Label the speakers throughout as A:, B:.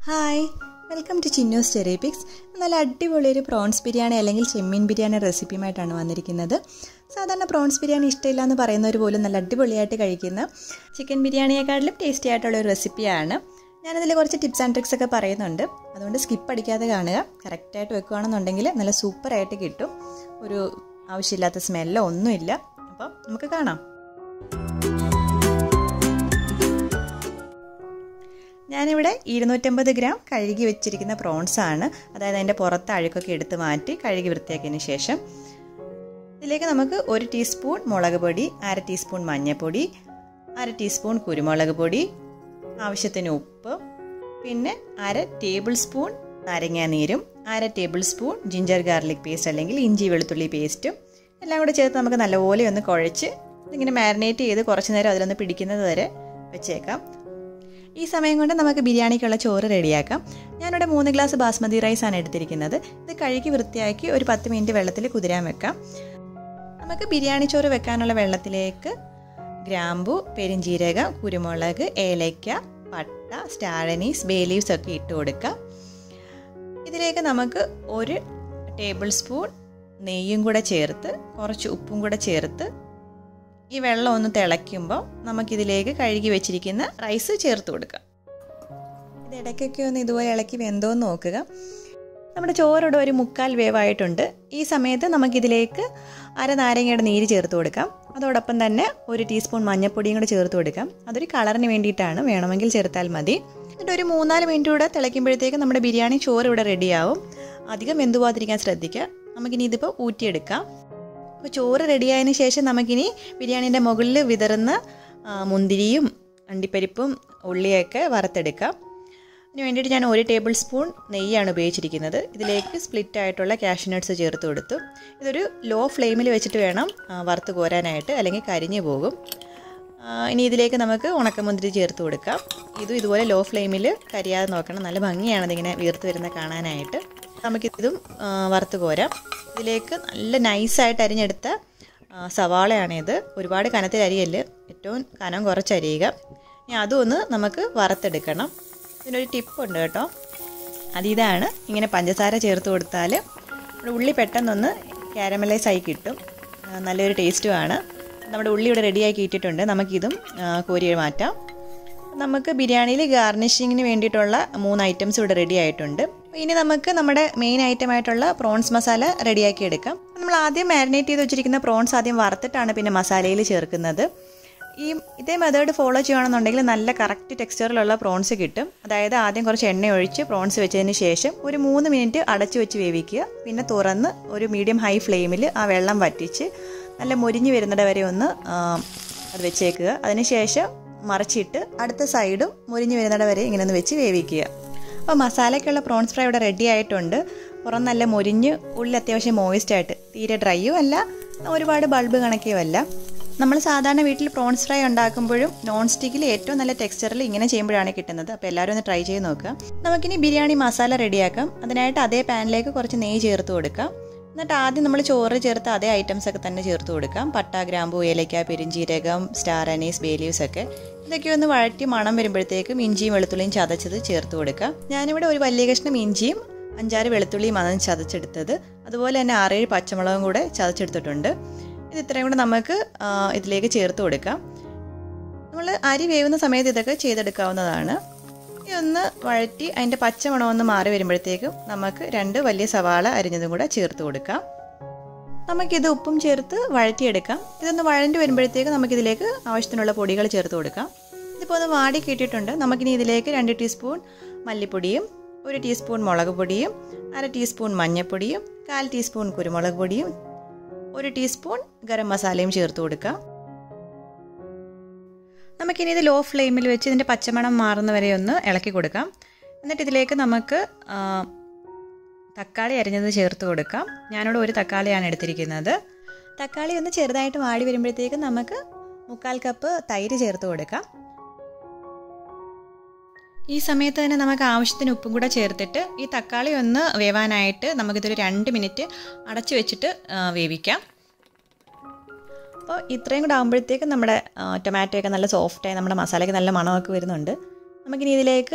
A: hi welcome to Chinnu's cherry picks നല്ല അടിപൊളി ഒരു പ്രോൺസ് ബിരിയാണി അല്ലെങ്കിൽ ചെമ്മീൻ ബിരിയാണി റെസിപ്പിയുമായിട്ടാണ് വന്നിരിക്കുന്നത് സാധാരണ പ്രോൺസ് ബിരിയാണി ഇഷ്ടമില്ല എന്ന് പറയുന്നവർ പോലും നല്ല അടിപൊളിയായിട്ട് കഴിക്കുന്ന ചിക്കൻ ബിരിയാണിയെക്കാട്ടിലും ടേസ്റ്റി ആയിട്ടുള്ള ഒരു റെസിപ്പിയാണ് ഞാനതിൽ കുറച്ച് ടിപ്സ് ആൻഡ് ട്രിക്സ് ഒക്കെ പറയുന്നുണ്ട് അതുകൊണ്ട് സ്കിപ്പ് അടിക്കാതെ കാണുക കറക്റ്റായിട്ട് വെക്കുകയാണെന്നുണ്ടെങ്കിൽ നല്ല സൂപ്പറായിട്ട് കിട്ടും ഒരു ആവശ്യമില്ലാത്ത സ്മെല്ലോ ഒന്നുമില്ല അപ്പോൾ നമുക്ക് കാണാം ഞാനിവിടെ ഇരുന്നൂറ്റമ്പത് ഗ്രാം കഴുകി വെച്ചിരിക്കുന്ന പ്രോൺസ് ആണ് അതായത് അതിൻ്റെ പുറത്ത് അഴുക്കൊക്കെ എടുത്ത് മാറ്റി കഴുകി വൃത്തിയാക്കിയതിന് ശേഷം ഇതിലേക്ക് നമുക്ക് ഒരു ടീസ്പൂൺ മുളക് പൊടി അര ടീസ്പൂൺ മഞ്ഞൾപ്പൊടി അര ടീസ്പൂൺ കുരുമുളക് പൊടി ആവശ്യത്തിന് ഉപ്പ് പിന്നെ അര ടേബിൾ സ്പൂൺ നാരങ്ങാനീരും അര tablespoon ginger garlic paste അല്ലെങ്കിൽ ഇഞ്ചി വെളുത്തുള്ളി പേസ്റ്റും എല്ലാം കൂടെ ചേർത്ത് നമുക്ക് നല്ലപോലെ ഒന്ന് കുഴച്ച് ഇതിങ്ങനെ മാരിനേറ്റ് ചെയ്ത് കുറച്ച് നേരം അതിലൊന്ന് പിടിക്കുന്നത് വരെ വെച്ചേക്കാം ഈ സമയം കൊണ്ട് നമുക്ക് ബിരിയാണിക്കുള്ള ചോറ് റെഡിയാക്കാം ഞാനിവിടെ മൂന്ന് ഗ്ലാസ് ബാസ്മതി റൈസ് ആണ് എടുത്തിരിക്കുന്നത് ഇത് കഴുകി വൃത്തിയാക്കി ഒരു പത്ത് മിനിറ്റ് വെള്ളത്തിൽ കുതിരാൻ വെക്കാം നമുക്ക് ബിരിയാണി ചോറ് വെക്കാനുള്ള വെള്ളത്തിലേക്ക് ഗ്രാമ്പു പെരിഞ്ചീരകം കുരുമുളക് ഏലയ്ക്ക പട്ട സ്റ്റാഴനീസ് ബേ ലീവ്സ് ഒക്കെ ഇട്ട് കൊടുക്കാം ഇതിലേക്ക് നമുക്ക് ഒരു ടേബിൾ സ്പൂൺ നെയ്യും കൂടെ ചേർത്ത് കുറച്ച് ഉപ്പും കൂടെ ചേർത്ത് ഈ വെള്ളം ഒന്ന് തിളയ്ക്കുമ്പോൾ നമുക്കിതിലേക്ക് കഴുകി വെച്ചിരിക്കുന്ന റൈസ് ചേർത്ത് കൊടുക്കാം ഇത് ഇടയ്ക്കൊക്കെ ഒന്ന് ഇതുപോലെ ഇളക്കി വെന്തോന്ന് നോക്കുക നമ്മുടെ ചോറിവിടെ ഒരു മുക്കാൽ വേവായിട്ടുണ്ട് ഈ സമയത്ത് നമുക്കിതിലേക്ക് അര നാരങ്ങയുടെ നീര് ചേർത്ത് കൊടുക്കാം അതോടൊപ്പം തന്നെ ഒരു ടീസ്പൂൺ മഞ്ഞൾപ്പൊടിയും കൂടെ ചേർത്ത് കൊടുക്കാം അതൊരു കളറിന് വേണ്ടിയിട്ടാണ് വേണമെങ്കിൽ ചേർത്താൽ മതി എന്നിട്ട് ഒരു മൂന്നാല് മിനിറ്റ് കൂടെ തിളയ്ക്കുമ്പോഴത്തേക്ക് നമ്മുടെ ബിരിയാണി ചോറ് ഇവിടെ റെഡിയാവും അധികം വെന്തുപോകാതിരിക്കാൻ ശ്രദ്ധിക്കുക നമുക്കിനി ഇതിപ്പോൾ ഊറ്റിയെടുക്കാം അപ്പോൾ ചോറ് റെഡിയായതിനു ശേഷം നമുക്കിനി ബിരിയാണീൻ്റെ മുകളിൽ വിതറുന്ന മുന്തിരിയും അണ്ടിപ്പരിപ്പും ഉള്ളിയൊക്കെ വറുത്തെടുക്കാം അതിന് വേണ്ടിയിട്ട് ഞാൻ ഒരു ടേബിൾ സ്പൂൺ നെയ്യാണ് ഉപയോഗിച്ചിരിക്കുന്നത് ഇതിലേക്ക് സ്പ്ലിറ്റ് ആയിട്ടുള്ള കാഷ്നട്ട്സ് ചേർത്ത് കൊടുത്തു ഇതൊരു ലോ ഫ്ലെയിമിൽ വെച്ചിട്ട് വേണം വറുത്ത് കോരാനായിട്ട് അല്ലെങ്കിൽ കരിഞ്ഞു പോകും ഇനി ഇതിലേക്ക് നമുക്ക് ഉണക്കമുന്തിരി ചേർത്ത് കൊടുക്കാം ഇതും ഇതുപോലെ ലോ ഫ്ലെയിമിൽ കരിയാതെ നോക്കണം നല്ല ഭംഗിയാണ് ഇതിങ്ങനെ വീർത്ത് വരുന്ന കാണാനായിട്ട് നമുക്കിതും വറുത്ത് കോരാം ഇതിലേക്ക് നല്ല നൈസായിട്ട് അരിഞ്ഞെടുത്ത സവാളയാണിത് ഒരുപാട് കനത്തിൽ അരിയല്ല ഏറ്റവും കനം കുറച്ച് അരിയുക ഇനി അതും ഒന്ന് നമുക്ക് വറുത്തെടുക്കണം ഇതിനൊരു ടിപ്പുണ്ട് കേട്ടോ അതിതാണ് ഇങ്ങനെ പഞ്ചസാര ചേർത്ത് കൊടുത്താൽ ഉള്ളി പെട്ടെന്നൊന്ന് ക്യാരമലൈസ് ആയി കിട്ടും നല്ലൊരു ടേസ്റ്റുമാണ് നമ്മുടെ ഉള്ളി ഇവിടെ റെഡിയാക്കി ഇട്ടിട്ടുണ്ട് നമുക്കിതും കോരി മാറ്റാം നമുക്ക് ബിരിയാണിയിൽ ഗാർണിഷിങ്ങിന് വേണ്ടിയിട്ടുള്ള മൂന്ന് ഐറ്റംസ് ഇവിടെ റെഡി ആയിട്ടുണ്ട് ഇനി നമുക്ക് നമ്മുടെ മെയിൻ ഐറ്റം ആയിട്ടുള്ള പ്രോൺസ് മസാല റെഡിയാക്കി എടുക്കാം നമ്മൾ ആദ്യം മാരിനേറ്റ് ചെയ്ത് വെച്ചിരിക്കുന്ന പ്രോൺസ് ആദ്യം വറുത്തിട്ടാണ് പിന്നെ മസാലയിൽ ചേർക്കുന്നത് ഈ ഇതേ മെത്തേഡ് ഫോളോ ചെയ്യുകയാണെന്നുണ്ടെങ്കിൽ നല്ല കറക്റ്റ് ടെക്സ്ചറിലുള്ള പ്രോൺസ് കിട്ടും അതായത് ആദ്യം കുറച്ച് എണ്ണ ഒഴിച്ച് പ്രോൺസ് വെച്ചതിന് ശേഷം ഒരു മൂന്ന് മിനിറ്റ് അടച്ചു വെച്ച് വേവിക്കുക പിന്നെ തുറന്ന് ഒരു മീഡിയം ഹൈ ഫ്ലെയിമിൽ ആ വെള്ളം വറ്റിച്ച് നല്ല മുരിഞ്ഞ് വരുന്നിട വരെ ഒന്ന് അത് വെച്ചേക്കുക അതിനുശേഷം മറിച്ചിട്ട് അടുത്ത സൈഡും മുരിഞ്ഞ് വരുന്നിട വരെ ഇങ്ങനെ ഒന്ന് വെച്ച് വേവിക്കുക അപ്പോൾ മസാലയ്ക്കുള്ള പ്രോൺസ് ഫ്രൈ ഇവിടെ റെഡി ആയിട്ടുണ്ട് പുറം നല്ല മുരിഞ്ഞ് ഉള്ളിൽ അത്യാവശ്യം മോയിസ്റ്റ് ആയിട്ട് തീരെ ഡ്രൈയും അല്ല ഒരുപാട് ബൾബ് കണക്കിയും അല്ല നമ്മൾ സാധാരണ വീട്ടിൽ പ്രോൺസ് ഫ്രൈ ഉണ്ടാക്കുമ്പോഴും നോൺ സ്റ്റിക്കിൽ ഏറ്റവും നല്ല ടെക്സ്ചറിൽ ഇങ്ങനെ ചെയ്യുമ്പോഴാണ് കിട്ടുന്നത് അപ്പോൾ എല്ലാവരും ഒന്ന് ട്രൈ ചെയ്ത് നോക്കുക നമുക്കിനി ബിരിയാണി മസാല റെഡിയാക്കാം അതിനായിട്ട് അതേ പാനിലേക്ക് കുറച്ച് നെയ്യ് ചേർത്ത് കൊടുക്കാം എന്നിട്ട് ആദ്യം നമ്മൾ ചോറ് ചേർത്ത് അതേ ഐറ്റംസ് ഒക്കെ തന്നെ ചേർത്ത് കൊടുക്കാം പട്ട ഗ്രാമ്പു ഏലക്ക പെരിഞ്ചീരകം സ്റ്റാർ അനീസ് ബേലീവ്സ് ഒക്കെ ഇതൊക്കെ ഒന്ന് വഴറ്റി മണം വരുമ്പോഴത്തേക്കും ഇഞ്ചിയും വെളുത്തുള്ളിയും ചതച്ചത് ചേർത്ത് കൊടുക്കാം ഞാനിവിടെ ഒരു വലിയ കഷ്ണം ഇഞ്ചിയും അഞ്ചാറ് വെളുത്തുള്ളിയും അതാണ് ചതച്ചെടുത്തത് അതുപോലെ തന്നെ ആറേഴ് പച്ചമുളകും കൂടെ ചതച്ചെടുത്തിട്ടുണ്ട് ഇത് ഇത്രയും കൂടെ നമുക്ക് ഇതിലേക്ക് ചേർത്ത് കൊടുക്കാം നമ്മൾ അരി വേവുന്ന സമയത്ത് ഇതൊക്കെ ചെയ്തെടുക്കാവുന്നതാണ് ഇതൊന്ന് വഴറ്റി അതിൻ്റെ പച്ചമണം ഒന്ന് മാറി വരുമ്പോഴത്തേക്കും നമുക്ക് രണ്ട് വലിയ സവാള അരിഞ്ഞതും കൂടെ ചേർത്ത് കൊടുക്കാം നമുക്കിത് ഉപ്പും ചേർത്ത് വഴറ്റിയെടുക്കാം ഇതൊന്ന് വഴണ്ടി വരുമ്പോഴത്തേക്ക് നമുക്കിതിലേക്ക് ആവശ്യത്തിനുള്ള പൊടികൾ ചേർത്ത് കൊടുക്കാം ഇതിപ്പോൾ ഒന്ന് വാടി കിട്ടിയിട്ടുണ്ട് നമുക്കിനി ഇതിലേക്ക് രണ്ട് ടീസ്പൂൺ മല്ലിപ്പൊടിയും ഒരു ടീസ്പൂൺ മുളക് പൊടിയും അര ടീസ്പൂൺ മഞ്ഞൾപ്പൊടിയും കാൽ ടീസ്പൂൺ കുരുമുളക് പൊടിയും ഒരു ടീസ്പൂൺ ഗരം മസാലയും ചേർത്ത് കൊടുക്കാം നമുക്കിനി ഇത് ലോ ഫ്ലെയിമിൽ വെച്ച് ഇതിൻ്റെ പച്ചമണം മാറുന്ന വരെ ഒന്ന് ഇളക്കി കൊടുക്കാം എന്നിട്ട് ഇതിലേക്ക് നമുക്ക് തക്കാളി അരിഞ്ഞത് ചേർത്ത് കൊടുക്കാം ഞാനിവിടെ ഒരു തക്കാളിയാണ് എടുത്തിരിക്കുന്നത് തക്കാളി ഒന്ന് ചെറുതായിട്ട് വാടി വരുമ്പോഴത്തേക്കും നമുക്ക് മുക്കാൽ കപ്പ് തൈര് ചേർത്ത് കൊടുക്കാം ഈ സമയത്ത് തന്നെ നമുക്ക് ആവശ്യത്തിന് ഉപ്പും കൂടെ ചേർത്തിട്ട് ഈ തക്കാളി ഒന്ന് വേവാനായിട്ട് നമുക്കിതൊരു രണ്ട് മിനിറ്റ് അടച്ചു വെച്ചിട്ട് വേവിക്കാം അപ്പോൾ ഇത്രയും കൂടെ ആകുമ്പോഴത്തേക്കും നമ്മുടെ ടൊമാറ്റോ ഒക്കെ നല്ല സോഫ്റ്റായി നമ്മുടെ മസാലയ്ക്ക് നല്ല മണമൊക്കെ വരുന്നുണ്ട് നമുക്കിനി ഇതിലേക്ക്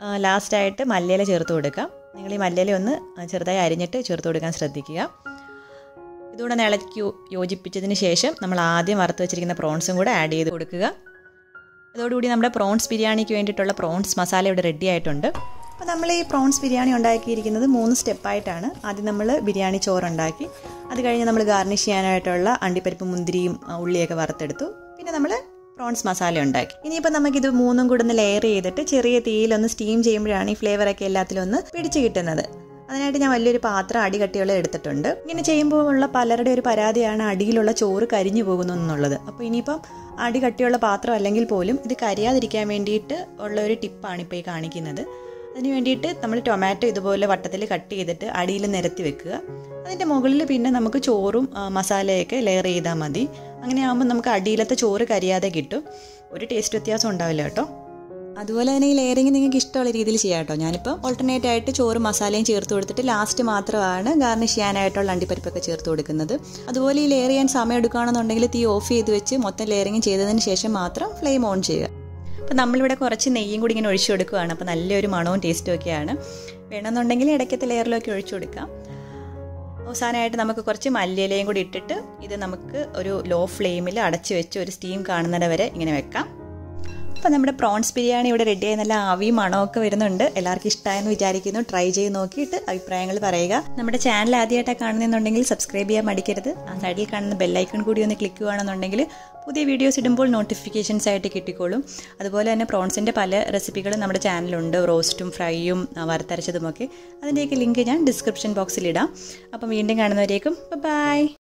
A: ലാസ്റ്റായിട്ട് മല്ലിയില ചേർത്ത് കൊടുക്കാം നിങ്ങൾ ഈ മല്ലിയില ഒന്ന് ചെറുതായി അരിഞ്ഞിട്ട് ചേർത്ത് കൊടുക്കാൻ ശ്രദ്ധിക്കുക ഇതുകൂടെ ഒന്ന് ഇളക്കി യോജിപ്പിച്ചതിന് ശേഷം നമ്മൾ ആദ്യം വറുത്ത് വെച്ചിരിക്കുന്ന പ്രോൺസും കൂടെ ആഡ് ചെയ്ത് കൊടുക്കുക അതോടുകൂടി നമ്മുടെ പ്രോൺസ് ബിരിയാണിക്ക് വേണ്ടിയിട്ടുള്ള പ്രോൺസ് മസാല ഇവിടെ റെഡി ആയിട്ടുണ്ട് അപ്പോൾ നമ്മൾ ഈ പ്രോൺസ് ബിരിയാണി ഉണ്ടാക്കിയിരിക്കുന്നത് മൂന്ന് സ്റ്റെപ്പായിട്ടാണ് ആദ്യം നമ്മൾ ബിരിയാണി ചോറുണ്ടാക്കി അത് കഴിഞ്ഞ് നമ്മൾ ഗാർണിഷ് ചെയ്യാനായിട്ടുള്ള അണ്ടിപ്പരിപ്പ് മുന്തിരിയും ഉള്ളിയൊക്കെ വറുത്തെടുത്തു പിന്നെ നമ്മൾ പ്രോൺസ് മസാല ഉണ്ടാക്കി ഇനിയിപ്പോൾ നമുക്കിത് മൂന്നും കൂടെ ഒന്ന് ലെയർ ചെയ്തിട്ട് ചെറിയ തീയിലൊന്ന് സ്റ്റീം ചെയ്യുമ്പോഴാണ് ഈ ഫ്ലേവറൊക്കെ എല്ലാത്തിലും ഒന്ന് പിടിച്ച് കിട്ടുന്നത് അതിനായിട്ട് ഞാൻ വലിയൊരു പാത്രം അടി കട്ടിയുള്ള എടുത്തിട്ടുണ്ട് ഇങ്ങനെ ചെയ്യുമ്പോൾ ഉള്ള പലരുടെ ഒരു പരാതിയാണ് അടിയിലുള്ള ചോറ് കരിഞ്ഞു പോകുന്നു എന്നുള്ളത് അപ്പോൾ ഇനിയിപ്പം അടി കട്ടിയുള്ള പാത്രം അല്ലെങ്കിൽ പോലും ഇത് കരിയാതിരിക്കാൻ വേണ്ടിയിട്ട് ഉള്ള ഒരു ടിപ്പാണ് ഇപ്പോൾ ഈ കാണിക്കുന്നത് അതിന് വേണ്ടിയിട്ട് നമ്മൾ ടൊമാറ്റോ ഇതുപോലെ വട്ടത്തിൽ കട്ട് ചെയ്തിട്ട് അടിയിൽ നിരത്തി വെക്കുക അതിൻ്റെ മുകളിൽ പിന്നെ നമുക്ക് ചോറും മസാലയൊക്കെ ലെയർ ചെയ്താൽ മതി അങ്ങനെ ആകുമ്പോൾ നമുക്ക് അടിയിലത്തെ ചോറ് കരിയാതെ കിട്ടും ഒരു ടേസ്റ്റ് വ്യത്യാസം ഉണ്ടാവില്ല കേട്ടോ അതുപോലെ തന്നെ ഈ ലെയറിങ് നിങ്ങൾക്ക് ഇഷ്ടമുള്ള രീതിയിൽ ചെയ്യാം കേട്ടോ ഞാനിപ്പോൾ ഓൾട്ടർനേറ്റ് ആയിട്ട് ചോറ് മസാലയും ചേർത്ത് കൊടുത്തിട്ട് ലാസ്റ്റ് മാത്രമാണ് ഗാർണിഷ് ചെയ്യാനായിട്ടുള്ള അണ്ടിപ്പരിപ്പൊക്കെ ചേർത്ത് കൊടുക്കുന്നത് അതുപോലെ ഈ ലെയർ ചെയ്യാൻ സമയം എടുക്കുകയാണെന്നുണ്ടെങ്കിൽ തീ ഓഫ് ചെയ്ത് വെച്ച് മൊത്തം ലെയറിങ് ചെയ്തതിന് ശേഷം മാത്രം ഫ്ലെയിം ഓൺ ചെയ്യുക അപ്പോൾ നമ്മളിവിടെ കുറച്ച് നെയ്യും കൂടി ഇങ്ങനെ ഒഴിച്ചു കൊടുക്കുകയാണ് അപ്പോൾ നല്ലൊരു മണവും ടേസ്റ്റും ഒക്കെയാണ് വേണമെന്നുണ്ടെങ്കിൽ ഇടയ്ക്കത്തെ ലെയറിലൊക്കെ ഒഴിച്ചു കൊടുക്കാം അവസാനമായിട്ട് നമുക്ക് കുറച്ച് മല്ലിയിലയും കൂടി ഇട്ടിട്ട് ഇത് നമുക്ക് ഒരു ലോ ഫ്ലെയിമിൽ അടച്ചു വെച്ച് ഒരു സ്റ്റീം കാണുന്നിട വരെ ഇങ്ങനെ വെക്കാം അപ്പോൾ നമ്മുടെ പ്രോൺസ് ബിരിയാണി ഇവിടെ റെഡിയായി നല്ല ആവിയും മണമൊക്കെ വരുന്നുണ്ട് എല്ലാവർക്കും ഇഷ്ടമായെന്ന് വിചാരിക്കുന്നു ട്രൈ ചെയ്ത് നോക്കിയിട്ട് അഭിപ്രായങ്ങൾ പറയുക നമ്മുടെ ചാനൽ ആദ്യമായിട്ടാണ് കാണുന്നുണ്ടെങ്കിൽ സബ്സ്ക്രൈബ് ചെയ്യാൻ മടിക്കരുത് ആ സൈഡിൽ കാണുന്ന ബെല്ലൈക്കൺ കൂടി ഒന്ന് ക്ലിക്ക് ചെയ്യുകയാണെന്നുണ്ടെങ്കിൽ പുതിയ വീഡിയോസ് ഇടുമ്പോൾ നോട്ടിഫിക്കേഷൻസ് ആയിട്ട് കിട്ടിക്കോളും അതുപോലെ തന്നെ പ്രോൺസിൻ്റെ പല റെസിപ്പികളും നമ്മുടെ ചാനലുണ്ട് റോസ്റ്റും ഫ്രൈയും വറുത്തരച്ചതുമൊക്കെ അതിൻ്റെയൊക്കെ ലിങ്ക് ഞാൻ ഡിസ്ക്രിപ്ഷൻ ബോക്സിൽ ഇടാം അപ്പം വീണ്ടും കാണുന്നവരേക്കും ബൈ